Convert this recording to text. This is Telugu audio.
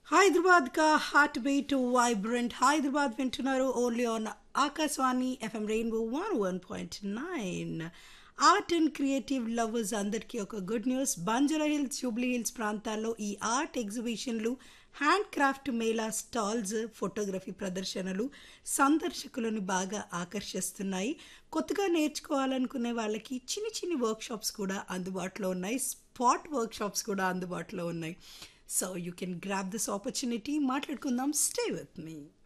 హైదరాబాద్ కా హార్ట్ బీట్ వైబ్రెంట్ హైదరాబాద్ వింటున్నారు only on Akashvani FM Rainbow one one point nine art and creative lovers అందరికీ ఒక good news Banjara Hills Jubilee Hills ప్రాంతాల్లో ఈ ఆర్ట్ ఎగ్జిబిషన్లు hand craft mela stalls photography ప్రదర్శనలు సందర్శకులను బాగా ఆకర్షిస్తున్నాయి కొత్తగా నేర్చుకోవాలనుకునే వాళ్ళకి చిన్ని చిన్ని వర్క్షాప్స్ కూడా అందుబాటులో ఉన్నాయి స్పాట్ వర్క్షాప్స్ కూడా అందుబాటులో ఉన్నాయి so you can grab this opportunity మాట్లాడుకుందాం స్టే విత్ మీ